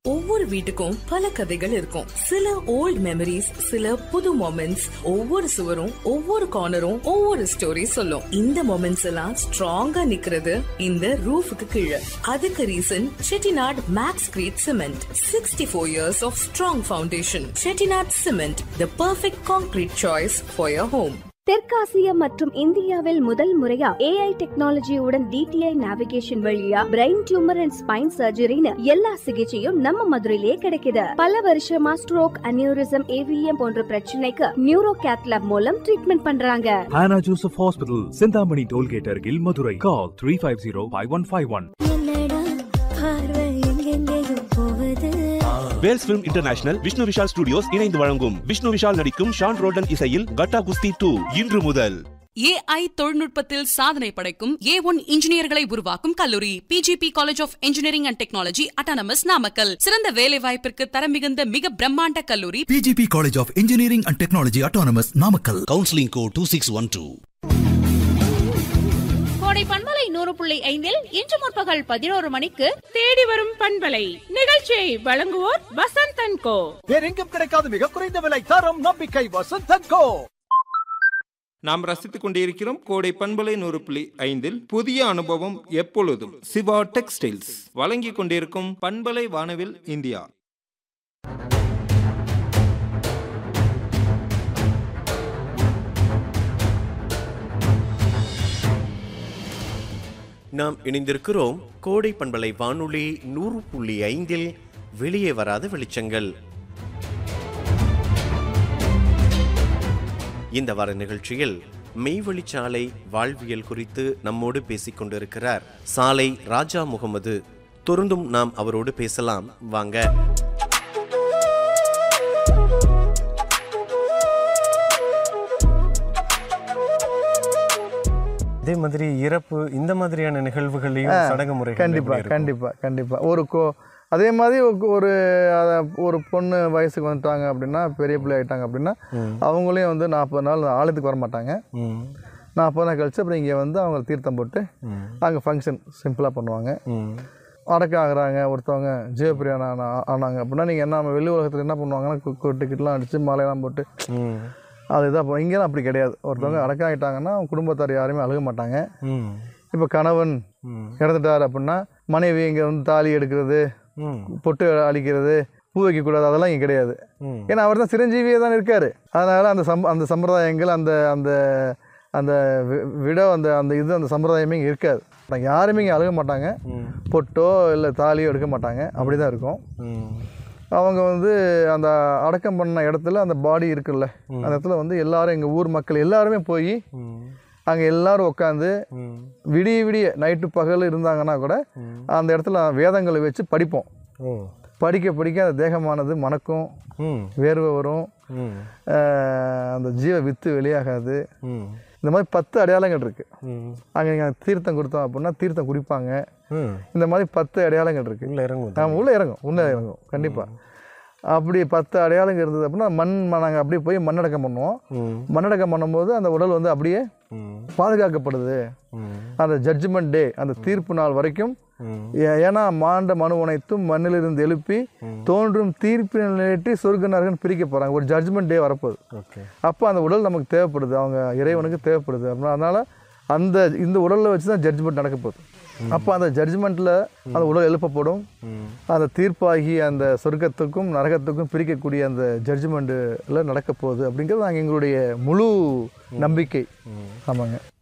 ஒவ்வொரு வீட்டுக்கும் பல கதைகள் இருக்கும் சில ஓல்ட் மெமரிஸ் சில புது மொமெண்ட்ஸ் ஒவ்வொரு சுவரும் ஒவ்வொரு கார்னரும் ஒவ்வொரு ஸ்டோரி சொல்லும் இந்த மொமெண்ட்ஸ் எல்லாம் ஸ்ட்ராங்கா நிக்கிறது இந்த ரூஃபுக்கு கீழே அதுக்கு reason Chettinad max crete cement sixty four years of strong foundation Chettinad cement the perfect concrete choice for your home தெற்காசியா மற்றும் இந்தியாவில் முதல் முறையா ஏஐ டெக்னாலஜியுடன் டிடிஐ நேவிகேஷன் வழியா பிரெயின் டியூமர் அண்ட் ஸ்பைன் சர்ஜரின்னு எல்லா சிகிச்சையும் நம்ம மதுரையிலே கிடைக்குது பல வருஷமா ஸ்ட்ரோக் அனியூரிசம் ஏவிஎம் போன்ற பிரச்சனைக்கு நியூரோ கேத்லாப் மூலம் ட்ரீட்மெண்ட் பண்றாங்க Hannah Joseph Hospital, Sindhamani Tollgate Argil, Madurai. Call 350-5151. என்னடா பார்வை எங்கெங்கேயோ போகுது Vels film international Vishnu Vishal studios இணைந்து வழங்கும் விஷ்ணு விஷால் நடிக்கும் ஷான் ரோல்டன் இசையில் கட்டா குஸ்தி டூ இன்று முதல் ஏஐ தொழில்நுட்பத்தில் சாதனை படைக்கும் ஏ ஒன் இன்ஜினியர்களை உருவாக்கும் கல்லூரி PGP college of engineering and technology autonomous Namakkal சிறந்த வேலை வாய்ப்பிற்கு தரம் மிகுந்த மிக பிரம்மாண்ட கல்லூரி PGP College of Engineering and Technology Autonomous Namakkal. Counselling code two six one two Kodai பண்பலை நூறு புள்ளி ஐந்தில் இன்று முற்பகல் பதினோரு மணிக்கு தேடி வரும் பண்பலை நிகழ்ச்சியை வழங்குவோர் வசந்த் அண்ட் கோ வேறெங்கும் கிடைக்காத மிக குறைந்த விலை தரம் நம்பிக்கை வசந்த் கோ நாம் ரசித்துக் கொண்டிருக்கிறோம் கோடை பண்பலை நூறு புள்ளி ஐந்தில் புதிய அனுபவம் எப்பொழுதும் சிவா டெக்ஸ்டைல்ஸ் வழங்கிக் கொண்டிருக்கும் பண்பலை வானவில் இந்தியா நாம் இணைந்திருக்கிறோம் கோடை பண்பலை வானொலி நூறு புள்ளி ஐந்தில் வெளியே வராத வெளிச்சங்கள் இந்த வார நிகழ்ச்சியில் மெய்வழிச்சாலை வாழ்வியல் குறித்து நம்மோடு பேசிக் கொண்டிருக்கிறார் சாலை ராஜா முகமது தொடர்ந்தும் நாம் அவரோடு பேசலாம் வாங்க அதே மாதிரி இறப்பு இந்த மாதிரியான நிகழ்வுகளையும் சடங்கு முறைகள் கண்டிப்பா எப்படி இருக்கும்? கண்டிப்பா கண்டிப்பா ஒரு கோ அதே மாதிரி ஒரு- ஒரு அத- ஒரு பொண்ணு வயசுக்கு வந்துட்டாங்க அப்படின்னா பெரிய பிள்ளை ஆயிட்டாங்க அப்படின்னா அவங்களையும் வந்து நாற்பது நாள் ஆலயத்துக்கு வர மாட்டாங்க ம். நாற்பது நாள் கழிச்சு அப்புறம் இங்கே வந்து அவங்க தீர்த்தம் போட்டு அங்கே ஃபங்க்ஷன் சிம்பிளாக பண்ணுவாங்க அடக்கம் ஆகுறாங்க ஒருத்தவங்க ஜீவப்பிரியான் ஆனா ஆனாங்க அப்படின்னா நீங்கள் என்ன வெளி உலகத்தில் என்ன பண்ணுவாங்கன்னா கு- டிக்கெட்லாம் அடித்து மாலையெல்லாம் போட்டு ம். அது இதாக இங்கேலாம் அப்படி கிடையாது ஒருத்தவங்க அடக்கம் ஆகிட்டாங்கன்னா அவங்க குடும்பத்தார் யாருமே அழுக மாட்டாங்க ம். இப்போ கணவன் இறந்துட்டார் அப்படின்னா மனைவி இங்கே வந்து தாலி எடுக்கிறது ம். பொட்டு அழிக்கிறது பூ வைக்கக்கூடாது அதெல்லாம் இங்கே கிடையாது ம். ஏன்னா அவர் தான் சிரஞ்சீவியே தான் இருக்கார் அதனால் அந்த சம் அந்த சம்பிரதாயங்கள் அந்த அந்த அந்த வி- விட அந்த அந்த இது அந்த சம்பிரதாயமே இங்கே இருக்காது ஆனா யாருமே இங்கே அழுக மாட்டாங்க பொட்டோ இல்லை தாலியோ எடுக்க மாட்டாங்க அப்படி தான் இருக்கும் ம். அவங்க வந்து அந்த அடக்கம் பண்ண இடத்துல அந்த பாடி இருக்குல்ல அந்த இடத்துல வந்து எல்லாரும் எங்கள் ஊர் மக்கள் எல்லாருமே போய் அங்கே எல்லாரும் உட்காந்து விடிய விடிய நைட்டு பகல் இருந்தாங்கன்னா கூட அந்த இடத்துல வேதங்களை வச்சு படிப்போம் ஓ. படிக்க படிக்க அந்த தேகமானது மணக்கும் ம். வேர்வை வரும் ம். ஆஹ் அந்த ஜீவ வித்து வெளியாகாது ம். இந்த மாதிரி பத்து அடையாளங்கள் இருக்கு ம். அங்கே நீங்கள் தீர்த்தம் கொடுத்தோம் அப்படின்னா தீர்த்தம் குடிப்பாங்க ம். இந்த மாதிரி பத்து அடையாளங்கள் இருக்கு உள்ள இறங்கும் ஆமாம் உள்ளே இறங்கும் உள்ளே இறங்கும் கண்டிப்பாக அப்படி பத்து அடையாளங்கள் இருந்தது அப்படின்னா மண் நாங்கள் அப்படியே போய் மண்ணடக்கம் பண்ணுவோம் மண்ணடக்கம் பண்ணும்போது அந்த உடல் வந்து அப்படியே பாதுகாக்கப்படுது அந்த ஜட்ஜ்மெண்ட் டே அந்த தீர்ப்பு நாள் வரைக்கும் ஏ- ஏன்னா மாண்ட மனு அனைத்தும் மண்ணிலிருந்து எழுப்பி தோன்றும் தீர்ப்பு நிலையிட்டு சொர்க்க நரகன் பிரிக்க போகிறாங்க ஒரு ஜட்ஜ்மெண்ட் டே வரப்போகுது ஓகே அப்போ அந்த உடல் நமக்கு தேவைப்படுது அவங்க இறைவனுக்கு தேவைப்படுது அப்படின்னா அதனால் அந்த இந்த உடலில் வச்சு தான் ஜட்ஜ்மெண்ட் நடக்க போகுது அப்போ அந்த ஜட்ஜ்மெண்ட்டில் அந்த உடல் எழுப்பப்படும் அந்த தீர்ப்பாகி அந்த சொர்க்கத்துக்கும் நரகத்துக்கும் பிரிக்கக்கூடிய அந்த ஜட்ஜ்மெண்ட்டில் நடக்க போகுது அப்படிங்கிறது நாங்கள் எங்களுடைய முழு நம்பிக்கை ஆமாங்க